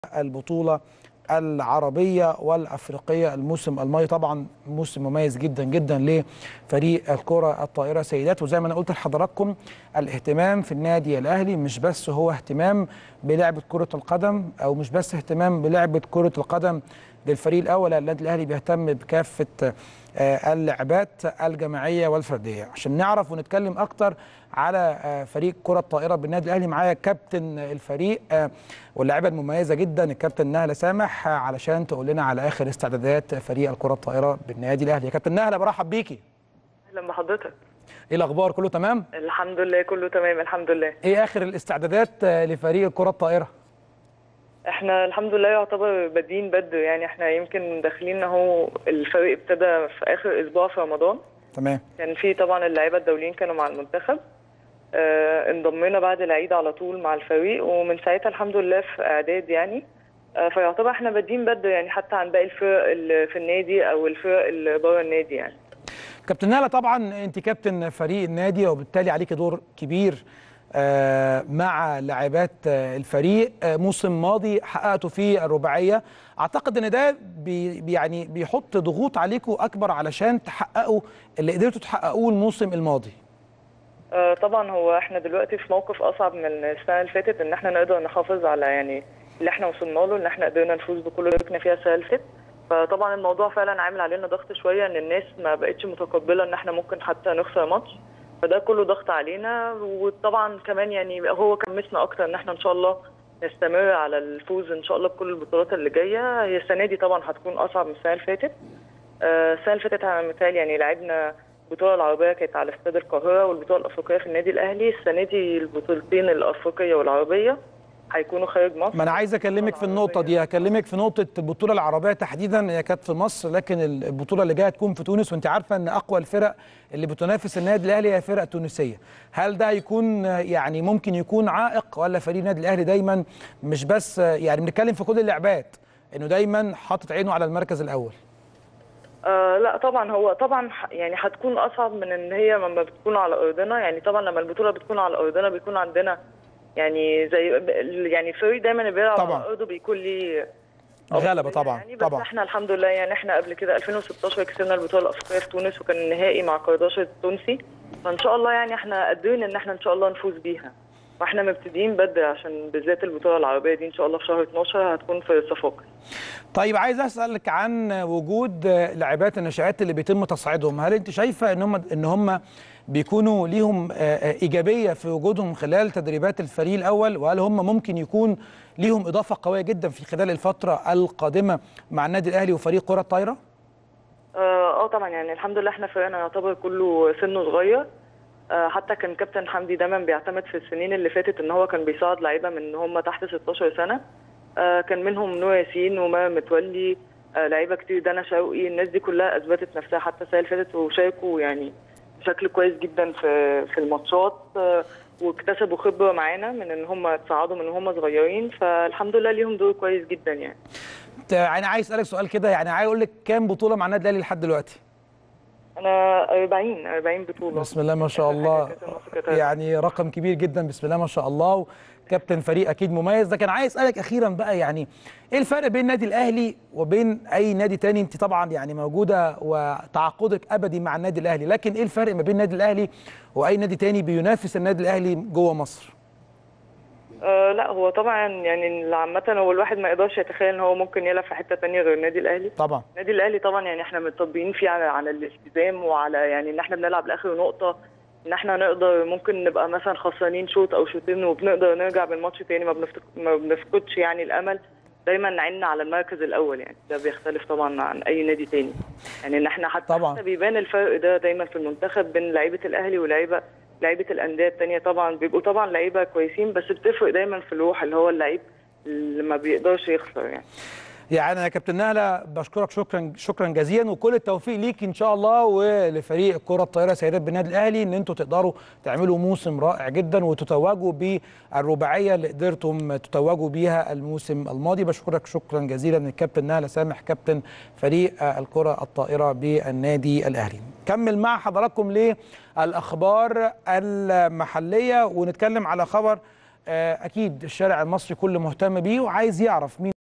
البطولة العربية والأفريقية الموسم الماضي طبعا موسم مميز جدا جدا لفريق الكرة الطائرة سيدات وزي ما أنا قلت لحضراتكم الاهتمام في النادي الأهلي مش بس هو اهتمام بلعبة كرة القدم أو مش بس اهتمام بلعبة كرة القدم للفريق الأول النادي الأهلي بيهتم بكافة آه، اللعبات الجماعية والفردية عشان نعرف ونتكلم أكتر على آه، فريق كرة الطائرة بالنادي الأهلي معايا كابتن الفريق آه، واللاعبة المميزة جدا الكابتن نهلة سامح آه، علشان تقول لنا على آخر استعدادات فريق الكرة الطائرة بالنادي الأهلي يا كابتن نهلة برحب بيكي اهلا بحضرتك إيه الأخبار كله تمام؟ الحمد لله كله تمام الحمد لله إيه آخر الاستعدادات آه، لفريق الكرة الطائرة؟ احنا الحمد لله يعتبر بادئين بدر يعني احنا يمكن داخلين اهو الفريق ابتدى في اخر اسبوع في رمضان تمام كان في طبعا اللعيبه الدوليين كانوا مع المنتخب اه انضمينا بعد العيد على طول مع الفريق ومن ساعتها الحمد لله في اعداد يعني اه فيعتبر احنا بادئين بدر يعني حتى عن باقي الفرق اللي في النادي او الفرق اللي بره النادي يعني كابتن نهلة طبعا انت كابتن فريق النادي وبالتالي عليك دور كبير آه، مع لاعبات آه، الفريق آه، موسم ماضي حققتوا فيه الرباعيه اعتقد ان ده بي بي- يعني بيحط ضغوط عليكم اكبر علشان تحققوا اللي قدرتوا تحققوه الموسم الماضي آه، طبعا هو احنا دلوقتي في موقف اصعب من السنه اللي فاتت ان احنا نقدر نحافظ على يعني اللي احنا وصلنا له ان احنا قدرنا نفوز بكل اللي شاركنا فيها السنه اللي فاتت فطبعا الموضوع فعلا عامل علينا ضغط شويه ان الناس ما بقتش متقبله ان احنا ممكن حتى نخسر ماتش فده كله ضغط علينا وطبعا كمان يعني هو كمسنا اكتر ان احنا ان شاء الله نستمر على الفوز ان شاء الله بكل البطولات اللي جايه هي السنه دي طبعا هتكون اصعب من السنه اللي فاتت آه، السنه اللي فاتت على مثال يعني لعبنا البطوله العربيه كانت على استاد القاهره والبطوله الافريقيه في النادي الاهلي السنه دي البطولتين الافريقيه والعربيه هيكونوا خارج مصر ما انا عايز اكلمك في النقطه دي هكلمك في نقطه البطوله العربيه تحديدا هي كانت في مصر لكن البطوله اللي جايه تكون في تونس وانت عارفه ان اقوى الفرق اللي بتنافس النادي الاهلي هي فرق تونسيه هل ده هيكون يعني ممكن يكون عائق ولا فريق النادي الاهلي دايما مش بس يعني بنتكلم في كل اللعبات انه دايما حاطط عينه على المركز الاول آه لا طبعا هو طبعا ح- يعني هتكون اصعب من ان هي لما بتكون على ارضنا يعني طبعا لما البطوله بتكون على ارضنا بيكون عندنا يعني زي يعني الفريق دايما اللي بيلعب طبعاً. على ارضه بيكون ليه غلبة أفضلية طبعاً، يعني بس طبعاً. احنا الحمد لله يعني احنا قبل كده 2016 كسبنا البطوله الافريقيه في تونس وكان النهائي مع قرداش التونسي فان شاء الله يعني احنا قادرين ان احنا ان شاء الله نفوز بيها واحنا مبتدئين بدري عشان بالذات البطوله العربيه دي ان شاء الله في شهر 12 هتكون في صفاقس طيب عايز اسالك عن وجود لاعبات النشآت اللي بيتم تصعيدهم هل انت شايفه ان هم ان هم بيكونوا ليهم آه، آه، ايجابيه في وجودهم خلال تدريبات الفريق الاول وهل هم ممكن يكون ليهم اضافه قويه جدا في خلال الفتره القادمه مع النادي الاهلي وفريق كره الطايره اه آه طبعا يعني الحمد لله احنا فريقنا يعتبر كله سنه صغير آه حتى كان كابتن حمدي دايما بيعتمد في السنين اللي فاتت ان هو كان بيصعد لعيبه من ان هم تحت 16 سنه آه كان منهم نور ياسين وما متولي آه لعيبه كتير دانا شوقي الناس دي كلها اثبتت نفسها حتى السنه اللي فاتت وشاركوا يعني بشكل كويس جدا في في الماتشات آه واكتسبوا خبره معانا من ان هم تصعدوا من هم صغيرين فالحمد لله ليهم دور كويس جدا يعني ت- يعني عايز اسالك سؤال كده يعني عايز اقول لك كام بطوله مع النادي الاهلي لحد دلوقتي انا 40 40 بطوله بسم الله ما شاء آخر حاجة الله كانت مصر كانت يعني رقم كبير جدا بسم الله ما شاء الله كابتن فريق اكيد مميز لكن عايز اسالك اخيرا بقى يعني ايه الفرق بين النادي الاهلي وبين اي نادي تاني انت طبعا يعني موجوده وتعاقدك ابدي مع النادي الاهلي لكن ايه الفرق ما بين النادي الاهلي واي نادي تاني بينافس النادي الاهلي جوه مصر آه لا هو طبعا يعني عامة هو الواحد ما يقدرش يتخيل ان هو ممكن يلعب في حتة تانية غير النادي الاهلي طبعا النادي الاهلي طبعا يعني احنا مطبقين فيه على على الالتزام وعلى يعني ان احنا بنلعب لاخر نقطة ان احنا نقدر ممكن نبقى مثلا خسرانين شوط او شوطين وبنقدر نرجع بالماتش تاني ما, بنفتك... ما بنفقدش يعني الامل دايما عنا على المركز الاول يعني ده بيختلف طبعا عن اي نادي تاني يعني ان احنا حتى طبعاً. حتى بيبان الفرق ده دايما في المنتخب بين لعيبه الاهلي ولاعيبه لعيبه الانديه التانيه طبعا بيبقوا طبعا لعيبه كويسين بس بتفرق دايما في الروح اللي هو اللعيب اللي ما بيقدرش يخسر يعني يعني يا كابتن نهله بشكرك شكرا شكرا جزيلا وكل التوفيق ليك ان شاء الله ولفريق الكره الطائره سيدات بالنادي الاهلي ان انتم تقدروا تعملوا موسم رائع جدا وتتوجوا بالرباعيه اللي قدرتم تتوجوا بيها الموسم الماضي بشكرك شكرا جزيلا الكابتن نهله سامح كابتن فريق الكره الطائره بالنادي الاهلي كمل مع حضراتكم للاخبار المحليه ونتكلم على خبر آه، اكيد الشارع المصري كله مهتم بيه وعايز يعرف مين